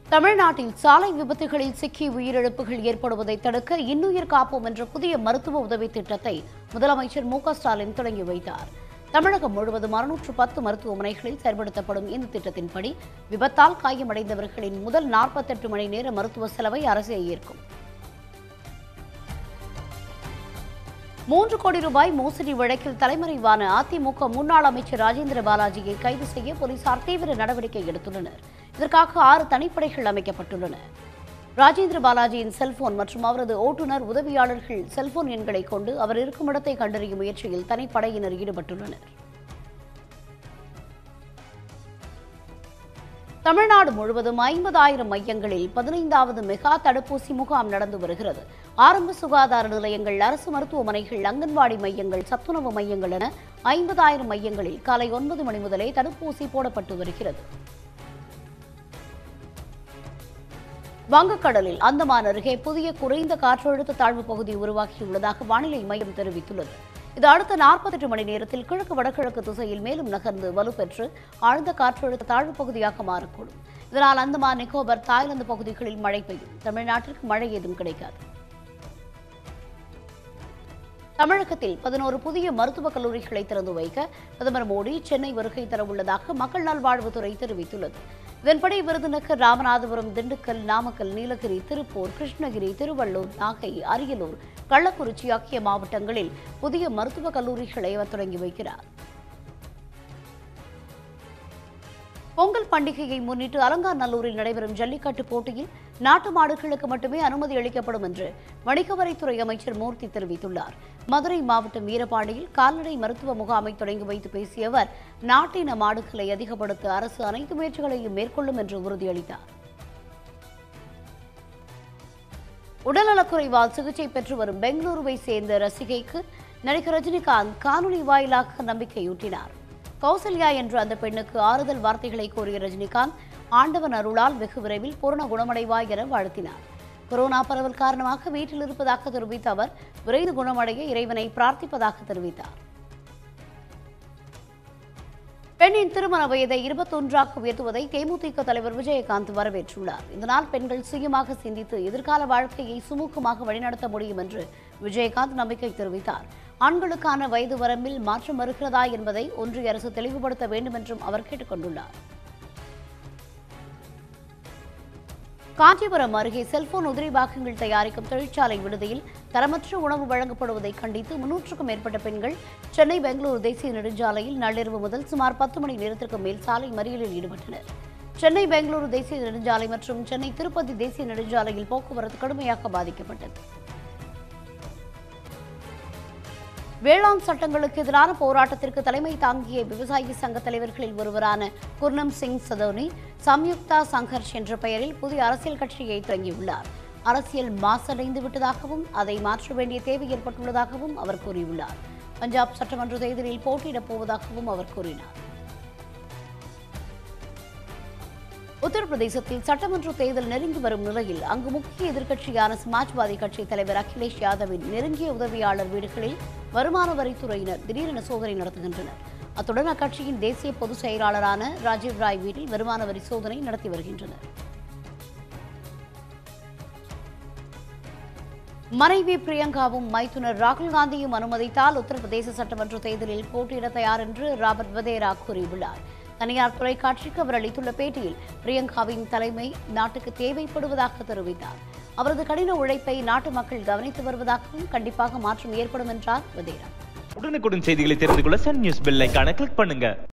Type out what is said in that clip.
தமிழ்நாட்டில் சாலை விபத்துகளில் சிக்கி உயிரிழப்புகள் ஏற்படுவதை தடுக்க இன்னுயிர் காப்போம் என்ற புதிய மருத்துவ உதவி திட்டத்தை முதலமைச்சர் மு க ஸ்டாலின் தொடங்கி வைத்தார் தமிழகம் முழுவதும் அறுநூற்று பத்து மருத்துவமனைகளில் செயல்படுத்தப்படும் இந்த திட்டத்தின்படி விபத்தால் காயமடைந்தவர்களின் முதல் நாற்பத்தெட்டு மணி நேர மருத்துவ செலவை அரசே ஏற்கும் மூன்று கோடி ரூபாய் மோசடி வழக்கில் தலைமறைவான அதிமுக முன்னாள் அமைச்சர் ராஜேந்திர பாலாஜியை கைது செய்ய போலீசார் தீவிர நடவடிக்கை எடுத்துள்ளனர் இதற்காக ஆறு தனிப்படைகள் அமைக்கப்பட்டுள்ளன ராஜேந்திர பாலாஜியின் செல்போன் மற்றும் அவரது ஓட்டுநர் உதவியாளர்கள் செல்போன் எண்களை கொண்டு அவர் இருக்கும் இடத்தை கண்டறியும் முயற்சியில் தனிப்படையினர் ஈடுபட்டுள்ளனர் தமிழ்நாடு முழுவதும் ஐம்பதாயிரம் மையங்களில் பதினைந்தாவது மெகா தடுப்பூசி முகாம் நடந்து வருகிறது ஆரம்ப சுகாதார நிலையங்கள் அரசு மருத்துவமனைகள் அங்கன்வாடி மையங்கள் சத்துணவு மையங்கள் என ஐம்பதாயிரம் மையங்களில் காலை ஒன்பது மணி முதலே தடுப்பூசி போடப்பட்டு வருகிறது வங்கக்கடலில் அந்தமான் அருகே புதிய குறைந்த காற்றழுத்த தாழ்வு பகுதி உருவாகியுள்ளதாக வானிலை மையம் தெரிவித்துள்ளது இது அடுத்த நாற்பத்தெட்டு மணி நேரத்தில் கிழக்கு வடகிழக்கு திசையில் மேலும் நகர்ந்து வலுப்பெற்று ஆழ்ந்த காற்றழுத்த தாழ்வு பகுதியாக மாறக்கூடும் இதனால் அந்தமான் நிக்கோபர் தாய்லாந்து பகுதிகளில் மழை பெய்யும் தமிழ்நாட்டிற்கு மழை ஏதும் கிடைக்காது தமிழகத்தில் பதினோரு புதிய மருத்துவக் கல்லூரிகளை திறந்து வைக்க பிரதமர் மோடி சென்னை வருகை தரவுள்ளதாக மக்கள் நல்வாழ்வுத்துறை தெரிவித்துள்ளது இதன்படி விருதுநகர் ராமநாதபுரம் திண்டுக்கல் நாமக்கல் நீலகிரி திருப்பூர் கிருஷ்ணகிரி திருவள்ளூர் நாகை அரியலூர் கள்ளக்குறிச்சி ஆகிய மாவட்டங்களில் புதிய மருத்துவக் கல்லூரிகளை அவர் தொடங்கி வைக்கிறார் பொங்கல் பண்டிகையை முன்னிட்டு அலங்காநல்லூரில் நடைபெறும் ஜல்லிக்கட்டு போட்டியில் நாட்டு மாடுகளுக்கு மட்டுமே அனுமதி அளிக்கப்படும் என்று வணிகவரித்துறை அமைச்சர் மூர்த்தி தெரிவித்துள்ளார் மதுரை மாவட்டம் வீரபாண்டியில் கால்நடை மருத்துவ முகாமை தொடங்கி வைத்து பேசிய அவர் நாட்டின மாடுகளை அதிகப்படுத்த அரசு அனைத்து முயற்சிகளையும் மேற்கொள்ளும் என்று உறுதியளித்தார் உடல்நலக்குறைவால் சிகிச்சை பெற்று வரும் பெங்களூருவை சேர்ந்த ரசிகைக்கு நடிகர் ரஜினிகாந்த் காணொலி வாயிலாக நம்பிக்கையூட்டினார் கௌசல்யா என்ற அந்த பெண்ணுக்கு ஆறுதல் வார்த்தைகளை கூறிய ரஜினிகாந்த் ஆண்டவன் அருளால் வெகு விரைவில் பூரண குணமடைவாய் என வாழ்த்தினார் கொரோனா பரவல் காரணமாக வீட்டில் இருப்பதாக தெரிவித்த அவர் விரைந்து குணமடைய இறைவனை பிரார்த்திப்பதாக தெரிவித்தார் பெண்ணின் திருமண வயதை இருபத்தொன்றாக உயர்த்துவதை தேமுதிக தலைவர் விஜயகாந்த் வரவேற்றுள்ளார் இதனால் பெண்கள் சுயமாக சிந்தித்து எதிர்கால வாழ்க்கையை சுமூகமாக வழிநடத்த முடியும் என்று விஜயகாந்த் நம்பிக்கை தெரிவித்தார் ஆண்களுக்கான வயது வரம்பில் மாற்றம் வருகிறதா என்பதை ஒன்றிய அரசு தெளிவுபடுத்த வேண்டும் என்றும் அவர் கேட்டுக் கொண்டுள்ளார் காஞ்சிபுரம் அருகே செல்போன் உதிரி பாகங்கள் தயாரிக்கும் தொழிற்சாலை விடுதியில் தரமற்ற உணவு வழங்கப்படுவதை கண்டித்து முன்னூற்றுக்கும் மேற்பட்ட பெண்கள் சென்னை பெங்களூரு தேசிய நெடுஞ்சாலையில் நள்ளிரவு முதல் சுமார் பத்து மணி நேரத்திற்கு மேல் சாலை மறியலில் ஈடுபட்டனர் சென்னை பெங்களூரு தேசிய நெடுஞ்சாலை மற்றும் சென்னை திருப்பதி தேசிய நெடுஞ்சாலையில் போக்குவரத்து கடுமையாக பாதிக்கப்பட்டது வேளாண் சட்டங்களுக்கு எதிரான போராட்டத்திற்கு தலைமை தாங்கிய விவசாயி சங்க தலைவர்களில் ஒருவரான குர்னம் சிங் சதோனி சம்யுக்தா சங்கர்ஷ் என்ற பெயரில் புதிய அரசியல் கட்சியை தொடங்கியுள்ளார் அரசியல் மாசடைந்து விட்டதாகவும் அதை மாற்ற வேண்டிய தேவை ஏற்பட்டுள்ளதாகவும் அவர் கூறியுள்ளார் பஞ்சாப் சட்டமன்ற தேர்தலில் போட்டியிடப் போவதாகவும் அவர் கூறினார் உத்தரப்பிரதேசத்தில் சட்டமன்ற தேர்தல் நெருங்கி வரும் நிலையில் அங்கு முக்கிய எதிர்க்கட்சியான சமாஜ்வாதி கட்சி தலைவர் அகிலேஷ் யாதவின் நெருங்கிய உதவியாளர் வீடுகளில் வருமான வரித்துறையினர் திடீரென சோதனை நடத்துகின்றனர் அத்துடன் அக்கட்சியின் தேசிய பொதுச் செயலாளரான ராஜீவ் ராய் வீட்டில் வருமான வரி சோதனை நடத்தி வருகின்றனர் மனைவி பிரியங்காவும் மைத்துனர் ராகுல் காந்தியும் அனுமதித்தால் உத்தரப்பிரதேச சட்டமன்ற தேர்தலில் போட்டியிட தயார் என்று ராபர்ட் வதேரா கூறியுள்ளார் தனியார் தொலைக்காட்சிக்கு அவர் அளித்துள்ள பேட்டியில் பிரியங்காவின் தலைமை நாட்டுக்கு தேவைப்படுவதாக தெரிவித்தார் அவரது கடின உழைப்பை நாட்டு மக்கள் கவனித்து வருவதாகவும் கண்டிப்பாக மாற்றம் ஏற்படும் என்றார் வதேரா உடனுக்குடன் செய்திகளை தெரிந்து கொள்ள சன் நியூஸ் பெல் ஐகானை கிளிக் பண்ணுங்க